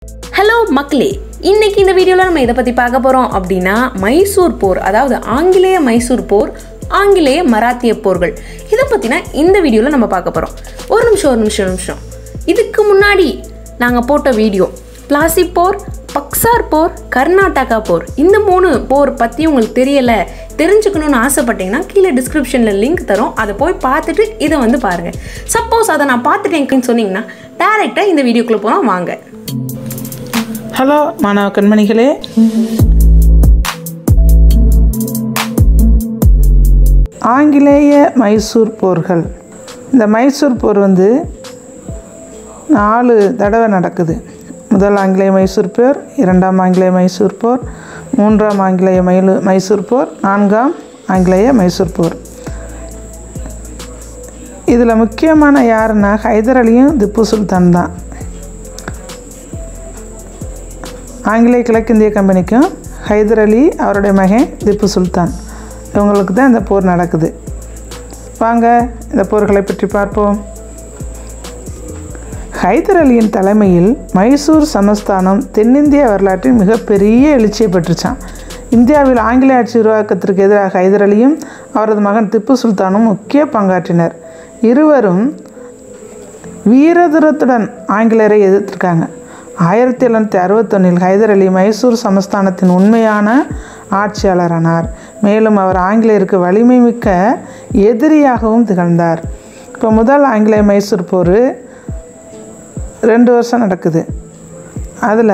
hello மக்களே இன்னைக்கு இந்த வீடியோவில் நம்ம இதை பற்றி பார்க்க போகிறோம் அப்படின்னா மைசூர் போர் அதாவது ஆங்கிலேய மைசூர் போர் ஆங்கிலேய மராத்திய போர்கள் இதை பற்றினா இந்த வீடியோவில் நம்ம பார்க்க போகிறோம் ஒரு நிமிஷம் ஒரு நிமிஷம் ஒரு நிமிஷம் இதுக்கு முன்னாடி நாங்கள் போட்ட வீடியோ பிளாசி போர் பக்சார் போர் கர்நாடகா போர் இந்த மூணு போர் பற்றி உங்களுக்கு தெரியலை தெரிஞ்சுக்கணும்னு ஆசைப்பட்டீங்கன்னா கீழே டிஸ்கிரிப்ஷனில் லிங்க் தரோம் அதை போய் பார்த்துட்டு இதை வந்து பாருங்கள் சப்போஸ் அதை நான் பார்த்துட்டேன் சொன்னீங்கன்னா டேரெக்டாக இந்த வீடியோக்குள்ளே போனால் வாங்க ஹலோ மாணவ கண்மணிகளே ஆங்கிலேய மைசூர் போர்கள் இந்த மைசூர் போர் வந்து நாலு தடவை நடக்குது முதல் ஆங்கிலேய மைசூர் போர் இரண்டாம் ஆங்கிலேய மைசூர் போர் மூன்றாம் ஆங்கிலேய மயிலு மைசூர் போர் நான்காம் ஆங்கிலேய மைசூர் போர் இதில் முக்கியமான யாருன்னா ஹைதர் அலியும் திப்பு சுல்தான் தான் ஆங்கிலேய கிழக்கிந்திய கம்பெனிக்கும் ஹைதர் அலி அவருடைய மகன் திப்பு சுல்தான் இவங்களுக்கு தான் இந்த போர் நடக்குது வாங்க இந்த போர்களை பற்றி பார்ப்போம் ஹைதர் அலியின் தலைமையில் மைசூர் சமஸ்தானம் தென்னிந்திய வரலாற்றில் மிகப்பெரிய எழுச்சியை பெற்றுச்சான் இந்தியாவில் ஆங்கில ஆட்சி உருவாக்கத்திற்கு எதிராக ஹைதர் அலியும் அவரது மகன் திப்பு சுல்தானும் முக்கிய பங்காற்றினர் இருவரும் வீரதுரத்துடன் ஆங்கிலேயரை எதிர்த்திருக்காங்க ஆயிரத்தி எழுநூற்றி அறுபத்தொன்னில் ஹைதர் அலி மைசூர் சமஸ்தானத்தின் உண்மையான ஆட்சியாளரானார் மேலும் அவர் ஆங்கிலேயருக்கு வலிமை மிக்க எதிரியாகவும் திகழ்ந்தார் இப்போ முதல் ஆங்கிலேய மைசூர் போர் ரெண்டு வருஷம் நடக்குது அதில்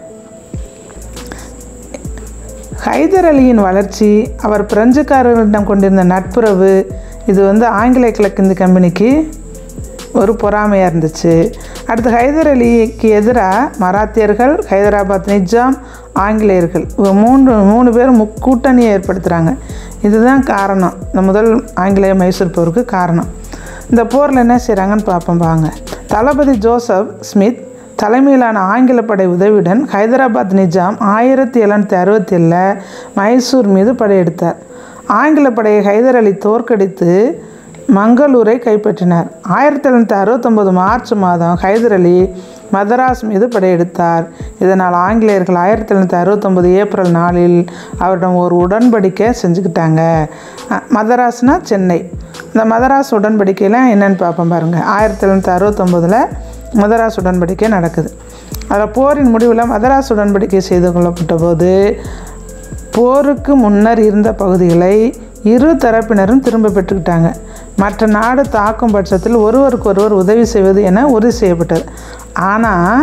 ஹைதர் அலியின் வளர்ச்சி அவர் பிரெஞ்சுக்காரர்களிடம் கொண்டிருந்த நட்புறவு இது வந்து ஆங்கிலேய கிழக்கிந்திய கம்பெனிக்கு ஒரு பொறாமையாக இருந்துச்சு அடுத்து ஹைதர் அலிக்கு எதிராக மராத்தியர்கள் ஹைதராபாத் நிஜாம் ஆங்கிலேயர்கள் இவங்க மூன்று மூணு பேரும் முக்கூட்டணியை ஏற்படுத்துகிறாங்க இதுதான் காரணம் இந்த முதல் ஆங்கிலேய மைசூர் போருக்கு காரணம் இந்த போரில் என்ன செய்கிறாங்கன்னு பார்ப்போம் வாங்க தளபதி ஜோசப் ஸ்மித் தலைமையிலான ஆங்கில படை உதவியுடன் ஹைதராபாத் நிஜாம் ஆயிரத்தி எழுநூற்றி அறுபத்தி ஏழில் மைசூர் மீது படையெடுத்தார் ஆங்கில படையை ஹைதர் அலி தோற்கடித்து மங்களூரை கைப்பற்றினார் ஆயிரத்தி எழுநூற்றி அறுபத்தொம்போது மார்ச் மாதம் ஹைதர் அலி மதராஸ் மீது படையெடுத்தார் இதனால் ஆங்கிலேயர்கள் ஆயிரத்தி எழுநூற்றி அறுபத்தொம்போது ஏப்ரல் நாளில் அவரிடம் ஒரு உடன்படிக்கை செஞ்சுக்கிட்டாங்க அஹ், மதராஸ்னா சென்னை இந்த மதராஸ் உடன்படிக்கையில் என்னென்னு பார்ப்போம் பாருங்கள் ஆயிரத்தி எழுநூற்றி அறுபத்தொம்போதில் மதராஸ் உடன்படிக்கை நடக்குது அதில் போரின் முடிவில் மதராஸ் உடன்படிக்கை செய்து கொள்ளப்பட்ட போது போருக்கு முன்னர் இருந்த பகுதிகளை இரு தரப்பினரும் திரும்ப பெற்றுக்கிட்டாங்க மற்ற நாடு தாக்கும் பட்சத்தில் ஒருவருக்கொருவர் உதவி செய்வது என உறுதி செய்யப்பட்டது ஆனால்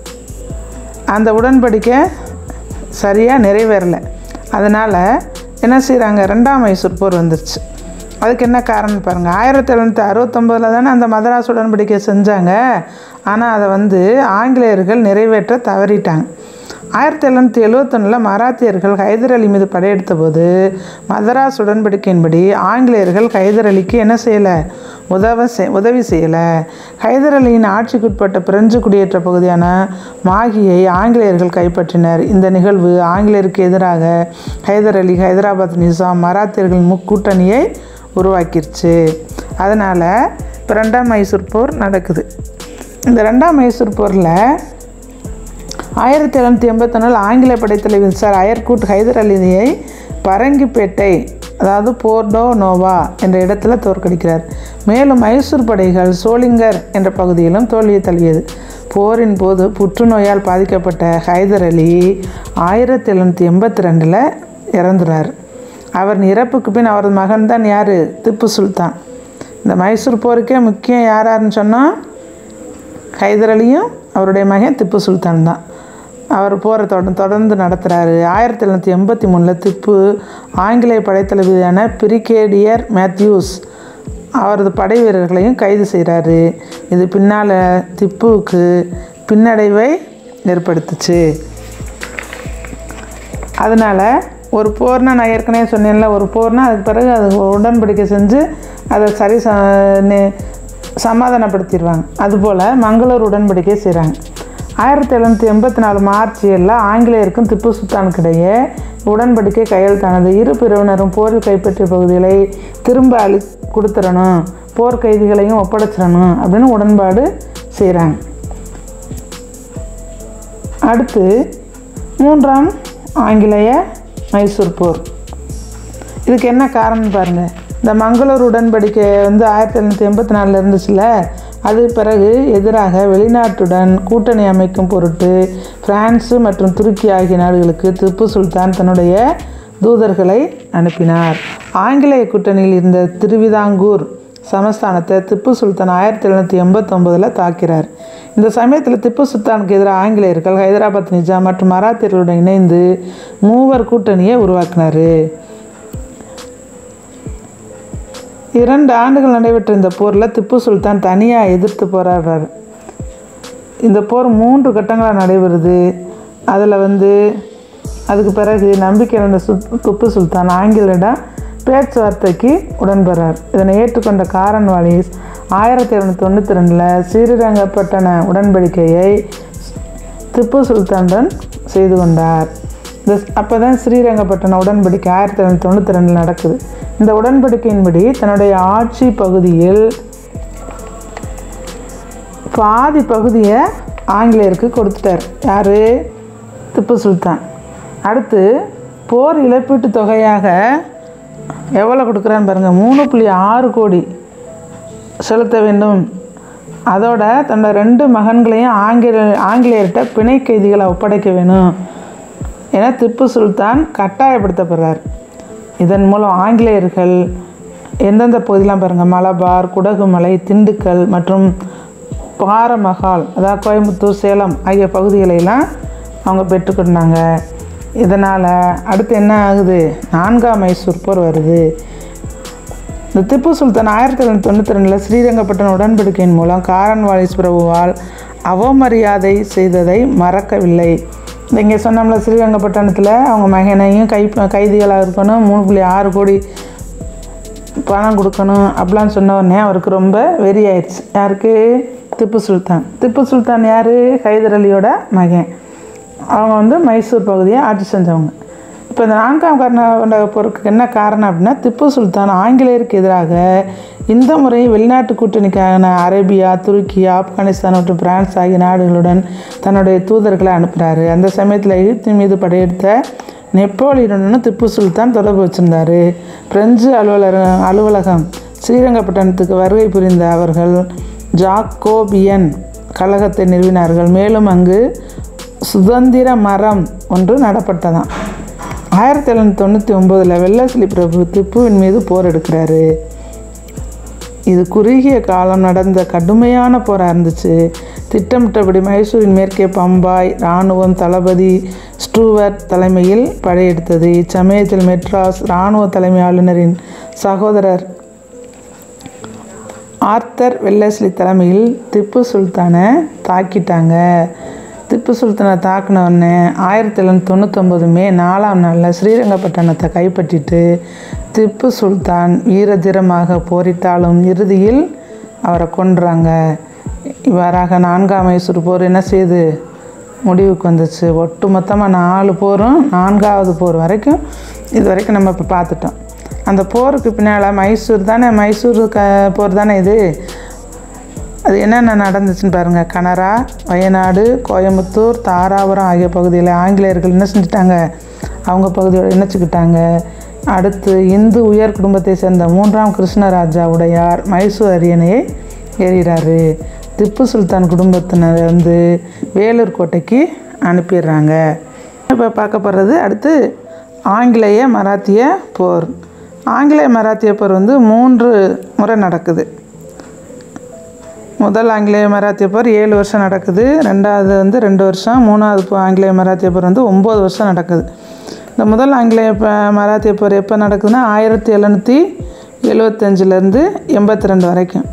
அந்த உடன்படிக்கை சரியாக நிறைவேறலை அதனால் என்ன செய்கிறாங்க ரெண்டாம் மைசூர் போர் வந்துருச்சு அதுக்கு என்ன காரணம் பாருங்கள் ஆயிரத்தி எழுநூற்றி அறுபத்தொம்போதில் தானே அந்த மதராஸ் உடன்படிக்கை செஞ்சாங்க ஆனால் அதை வந்து ஆங்கிலேயர்கள் நிறைவேற்ற தவறிட்டாங்க ஆயிரத்தி எழுநூற்றி எழுவத்தொன்னில் மராத்தியர்கள் ஹைதர் அலி மீது படையெடுத்த போது மதராஸ் உடன்படிக்கையின்படி ஆங்கிலேயர்கள் ஹைதர் அலிக்கு என்ன செய்யலை உதவ செய் உதவி செய்யலை ஹைதர் அலியின் ஆட்சிக்குட்பட்ட பிரெஞ்சு குடியேற்ற பகுதியான மாகியை ஆங்கிலேயர்கள் கைப்பற்றினர் இந்த நிகழ்வு ஆங்கிலேயருக்கு எதிராக ஹைதர் அலி ஹைதராபாத் நிசாம் மராத்தியர்களின் முக்கூட்டணியை உருவாக்கிருச்சு அதனால் இப்போ ரெண்டாம் மைசூர் போர் நடக்குது இந்த ரெண்டாம் மைசூர் போரில் ஆயிரத்தி எழுநூற்றி எண்பத்தொன்னில் ஆங்கில படைத்தலைவர் சார் அயர்கூட் ஹைதர் அலியை பரங்கிப்பேட்டை அதாவது போர்டோ நோவா என்ற இடத்துல தோற்கடிக்கிறார் மேலும் மைசூர் படைகள் சோளிங்கர் என்ற பகுதியிலும் தோல்வியை தழுவியது போரின் போது புற்றுநோயால் பாதிக்கப்பட்ட ஹைதர் அலி ஆயிரத்தி எழுநூற்றி எண்பத்தி ரெண்டில் இறந்துறார் அவரின் இறப்புக்கு பின் அவரது மகன் தான் யார் திப்பு சுல்தான் இந்த மைசூர் போருக்கே முக்கியம் யார் யாருன்னு சொன்னால் ஹைதர் அலியும் அவருடைய மகன் திப்பு சுல்தான் தான் அவர் போரை தொடர்ந்து தொடர்ந்து நடத்துகிறாரு ஆயிரத்தி எழுநூற்றி எண்பத்தி மூணில் திப்பு ஆங்கிலேய படைத்தளபதியான பிரிகேடியர் மேத்யூஸ் அவரது படை வீரர்களையும் கைது செய்கிறாரு இது பின்னால் திப்புவுக்கு பின்னடைவை ஏற்படுத்துச்சு அதனால் ஒரு போர்னா நான் ஏற்கனவே சொன்னேன்ல ஒரு போர்னா அதுக்கு பிறகு அது உடன்படிக்கை செஞ்சு அதை சரி ச நெ- சமாதானப்படுத்திடுவாங்க அதுபோல் மங்களூர் உடன்படிக்கை செய்கிறாங்க ஆயிரத்தி எழுநூற்றி எண்பத்தி நாலு மார்ச் ஏழில் ஆங்கிலேயருக்கும் திப்பு சுல்தானுக்கு இடையே உடன்படிக்கை கையெழுத்தானது இரு பிரிவினரும் போரில் கைப்பற்றிய பகுதிகளை திரும்ப அளி கொடுத்துடணும் போர் கைதிகளையும் ஒப்படைச்சிடணும் அப்படின்னு உடன்பாடு செய்கிறாங்க அடுத்து மூன்றாம் ஆங்கிலேய மைசூர் போர் இதுக்கு என்ன காரணம் பாருங்கள் இந்த மங்களூர் உடன்படிக்கை வந்து ஆயிரத்தி எழுநூற்றி எண்பத்தி நாலில் இருந்துச்சுல அது பிறகு எதிராக வெளிநாட்டுடன் கூட்டணி அமைக்கும் பொருட்டு பிரான்ஸு மற்றும் துருக்கி ஆகிய நாடுகளுக்கு திப்பு சுல்தான் தன்னுடைய தூதர்களை அனுப்பினார் ஆங்கிலேய கூட்டணியில் இருந்த திருவிதாங்கூர் சமஸ்தானத்தை திப்பு சுல்தான் ஆயிரத்தி எழுநூற்றி எண்பத்தொம்போதில் தாக்கிறார் இந்த சமயத்தில் திப்பு சுல்தானுக்கு எதிராக ஆங்கிலேயர்கள் ஹைதராபாத் நிஜாம் மற்றும் மராத்தியர்களுடன் இணைந்து மூவர் கூட்டணியை உருவாக்கினார் இரண்டு ஆண்டுகள் நடைபெற்ற இந்த போரில் திப்பு சுல்தான் தனியாக எதிர்த்து போராடுறாரு இந்த போர் மூன்று கட்டங்களாக நடைபெறுது அதில் வந்து அதுக்கு பிறகு நம்பிக்கை இழந்த சுத் திப்பு சுல்தான் ஆங்கிலரிடம் பேச்சுவார்த்தைக்கு உடன்படுறார் இதனை ஏற்றுக்கொண்ட காரன் வாலிஸ் ஆயிரத்தி எழுநூற்றி தொண்ணூற்றி ரெண்டில் ஸ்ரீரங்கப்பட்டண உடன்படிக்கையை திப்பு சுல்தானுடன் செய்து கொண்டார் இந்த அப்போ தான் ஸ்ரீரங்கப்பட்டண உடன்படிக்கை ஆயிரத்தி தொள்ளாயிரத்தி தொண்ணூற்றி ரெண்டில் நடக்குது இந்த உடன்படிக்கையின்படி தன்னுடைய ஆட்சி பகுதியில் பாதி பகுதியை ஆங்கிலேயருக்கு கொடுத்துட்டார் யார் திப்பு சுல்தான் அடுத்து போர் இழப்பீட்டு தொகையாக எவ்வளோ கொடுக்குறான்னு பாருங்கள் மூணு புள்ளி ஆறு கோடி செலுத்த வேண்டும் அதோட தன்னோட ரெண்டு மகன்களையும் ஆங்கில ஆங்கிலேயர்கிட்ட பிணை கைதிகளை ஒப்படைக்க வேணும் என திப்பு சுல்தான் கட்டாயப்படுத்தப்படுறார் இதன் மூலம் ஆங்கிலேயர்கள் எந்தெந்த பகுதியெலாம் பாருங்கள் மலபார் குடகுமலை திண்டுக்கல் மற்றும் பாரமகால் அதாவது கோயம்புத்தூர் சேலம் ஆகிய பகுதிகளெல்லாம் அவங்க பெற்றுக்கொண்டாங்க இதனால் அடுத்து என்ன ஆகுது நான்காம் மைசூர் போர் வருது இந்த திப்பு சுல்தான் ஆயிரத்தி தொள்ளாயிரத்தி தொண்ணூற்றி ரெண்டில் ஸ்ரீரங்கப்பட்டண உடன்படிக்கையின் மூலம் காரன் வாலிஸ் பிரபுவால் அவமரியாதை செய்ததை மறக்கவில்லை இங்கே சொன்னோம்ல ஸ்ரீரங்கப்பட்டணத்தில் அவங்க மகனையும் கை கைதிகளாக இருக்கணும் மூணு புள்ளி ஆறு கோடி பணம் கொடுக்கணும் அப்படிலாம் சொன்ன உடனே அவருக்கு ரொம்ப வெறி ஆயிடுச்சு யாருக்கு திப்பு சுல்தான் திப்பு சுல்தான் யார் ஹைதர் அலியோட மகன் அவங்க வந்து மைசூர் பகுதியை ஆட்சி செஞ்சவங்க இப்போ இந்த நான்காம் கர்நாடக போருக்கு என்ன காரணம் அப்படின்னா திப்பு சுல்தான் ஆங்கிலேயருக்கு எதிராக இந்த முறை வெளிநாட்டு கூட்டணிக்கான அரேபியா துருக்கி ஆப்கானிஸ்தான் மற்றும் பிரான்ஸ் ஆகிய நாடுகளுடன் தன்னுடைய தூதர்களை அனுப்புகிறாரு அந்த சமயத்தில் எகிப்தின் மீது படையெடுத்த நெப்போலியனுடன் திப்பு சுல்தான் தொடர்பு வச்சிருந்தார் பிரெஞ்சு அலுவலர் அலுவலகம் ஸ்ரீரங்கப்பட்டணத்துக்கு வருகை புரிந்த அவர்கள் ஜாக்கோபியன் கழகத்தை நிறுவினார்கள் மேலும் அங்கு சுதந்திர மரம் ஒன்று நடப்பட்டதாம் ஆயிரத்தி எழுநூற்றி தொண்ணூற்றி ஒம்போதில் வெள்ளசிலி பிரபு திப்புவின் மீது போர் எடுக்கிறாரு இது குறுகிய காலம் நடந்த கடுமையான போராக இருந்துச்சு திட்டமிட்டபடி மைசூரின் மேற்கே பம்பாய் இராணுவம் தளபதி ஸ்டூவர்ட் தலைமையில் படையெடுத்தது இச்சமயத்தில் மெட்ராஸ் இராணுவ தலைமை ஆளுநரின் சகோதரர் ஆர்த்தர் வெள்ளஸ்லி தலைமையில் திப்பு சுல்தானை தாக்கிட்டாங்க திப்பு சுல்தானை தாக்கின உடனே ஆயிரத்தி எழுநூற்றி தொண்ணூத்தொம்பது மே நாலாம் நாளில் ஸ்ரீரங்கப்பட்டணத்தை கைப்பற்றிட்டு திப்பு சுல்தான் வீரதீரமாக போரிட்டாலும் இறுதியில் அவரை கொன்றாங்க இவ்வாறாக நான்காம் மைசூர் போர் என்ன செய்யுது முடிவுக்கு வந்துச்சு ஒட்டு மொத்தமாக நாலு போரும் நான்காவது போர் வரைக்கும் இது வரைக்கும் நம்ம இப்போ பார்த்துட்டோம் அந்த போருக்கு பின்னால் மைசூர் தானே மைசூர் க போர் தானே இது அது என்னென்ன நடந்துச்சுன்னு பாருங்கள் கனரா வயநாடு கோயம்புத்தூர் தாராபுரம் ஆகிய பகுதியில் ஆங்கிலேயர்கள் என்ன செஞ்சிட்டாங்க அவங்க பகுதியோட இணைச்சிக்கிட்டாங்க அடுத்து இந்து உயர் குடும்பத்தை சேர்ந்த மூன்றாம் கிருஷ்ணராஜா உடையார் மைசூர் அரியணையை ஏறிறாரு திப்பு சுல்தான் குடும்பத்தினர் வந்து வேலூர் கோட்டைக்கு அனுப்பிடுறாங்க இப்போ பார்க்க போகிறது அடுத்து ஆங்கிலேய மராத்திய போர் ஆங்கிலேய மராத்திய போர் வந்து மூன்று முறை நடக்குது முதல் ஆங்கிலேய மராத்திய போர் ஏழு வருஷம் நடக்குது ரெண்டாவது வந்து ரெண்டு வருஷம் மூணாவது போ- ஆங்கிலேய மராத்திய போர் வந்து ஒம்பது வருஷம் நடக்குது இந்த முதல் ஆங்கிலேய ப- மராத்திய போர் எப்போ நடக்குதுன்னா ஆயிரத்தி எழுநூற்றி எழுவத்தஞ்சிலேருந்து எண்பத்தி ரெண்டு வரைக்கும்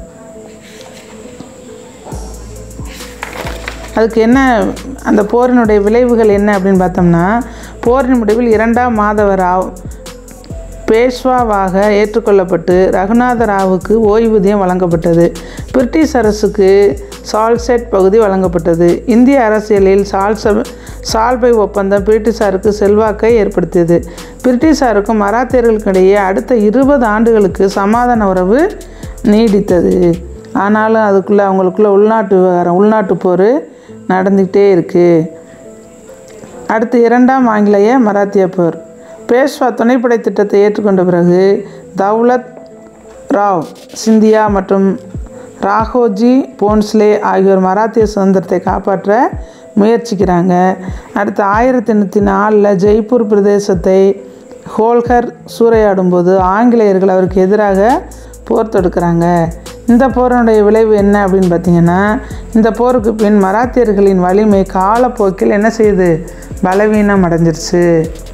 அதுக்கு என்ன அந்த போரினுடைய விளைவுகள் என்ன அப்படின்னு பார்த்தோம்னா போரின் முடிவில் இரண்டாம் மாதவ ராவ் பேஷ்வாவாக ஏற்றுக்கொள்ளப்பட்டு ரகுநாத ராவுக்கு ஓய்வூதியம் வழங்கப்பட்டது பிரிட்டிஷ் அரசுக்கு சால்செட் பகுதி வழங்கப்பட்டது இந்திய அரசியலில் சால்ச சால்பை ஒப்பந்தம் பிரிட்டிஷாருக்கு செல்வாக்கை ஏற்படுத்தியது பிரிட்டிஷாருக்கும் மராத்தியர்களுக்கும் இடையே அடுத்த இருபது ஆண்டுகளுக்கு சமாதான உறவு நீடித்தது ஆனாலும் அதுக்குள்ளே அவங்களுக்குள்ள உள்நாட்டு விவகாரம் உள்நாட்டு போர் நடந்துக்கிட்டே இருக்குது அடுத்து இரண்டாம் ஆங்கிலேய மராத்திய போர் பேஷ்வா துணைப்படை திட்டத்தை ஏற்றுக்கொண்ட பிறகு தௌலத் ராவ் சிந்தியா மற்றும் ராகோஜி போன்ஸ்லே ஆகியோர் மராத்திய சுதந்திரத்தை காப்பாற்ற முயற்சிக்கிறாங்க அடுத்து ஆயிரத்தி எண்ணூற்றி நாலில் ஜெய்ப்பூர் பிரதேசத்தை ஹோல்கர் சூறையாடும்போது ஆங்கிலேயர்கள் அவருக்கு எதிராக போர் தொடுக்கிறாங்க இந்த போரினுடைய விளைவு என்ன அப்படின்னு பார்த்தீங்கன்னா இந்த போருக்கு பின் மராத்தியர்களின் வலிமை காலப்போக்கில் என்ன செய்யுது பலவீனம் அடைஞ்சிருச்சு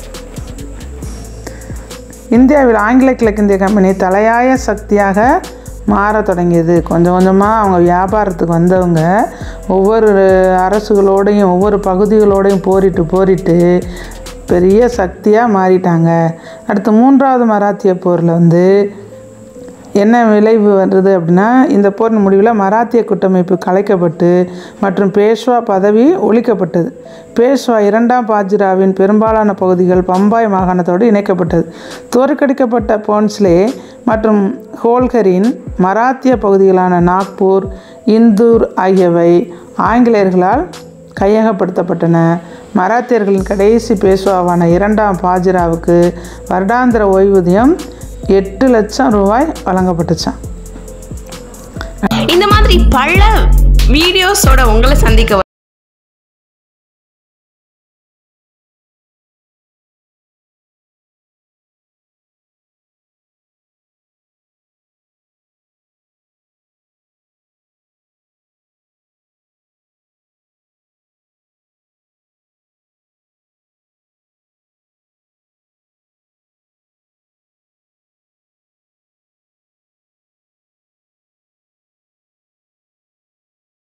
இந்தியாவில் ஆங்கில கிழக்கிந்திய கம்பெனி தலையாய சக்தியாக மாறத் தொடங்கியது கொஞ்சம் கொஞ்சமாக அவங்க வியாபாரத்துக்கு வந்தவங்க ஒவ்வொரு அரசுகளோடையும் ஒவ்வொரு பகுதிகளோடையும் போரிட்டு போரிட்டு பெரிய சக்தியாக மாறிட்டாங்க அடுத்து மூன்றாவது மராத்திய போரில் வந்து என்ன விளைவு வருது அப்படின்னா இந்த போரின் முடிவில் மராத்திய கூட்டமைப்பு கலைக்கப்பட்டு மற்றும் பேஷ்வா பதவி ஒழிக்கப்பட்டது பேஷ்வா இரண்டாம் பாஜிராவின் பெரும்பாலான பகுதிகள் பம்பாய் மாகாணத்தோடு இணைக்கப்பட்டது தோற்கடிக்கப்பட்ட போன்ஸ்லே மற்றும் ஹோல்கரின் மராத்திய பகுதிகளான நாக்பூர் இந்தூர் ஆகியவை ஆங்கிலேயர்களால் கையகப்படுத்தப்பட்டன மராத்தியர்களின் கடைசி பேஷ்வாவான இரண்டாம் பாஜிராவுக்கு வருடாந்திர ஓய்வூதியம் எட்டு லட்சம் ரூபாய் வழங்கப்பட்டுச்சான் இந்த மாதிரி பல வீடியோஸோட உங்களை சந்திக்க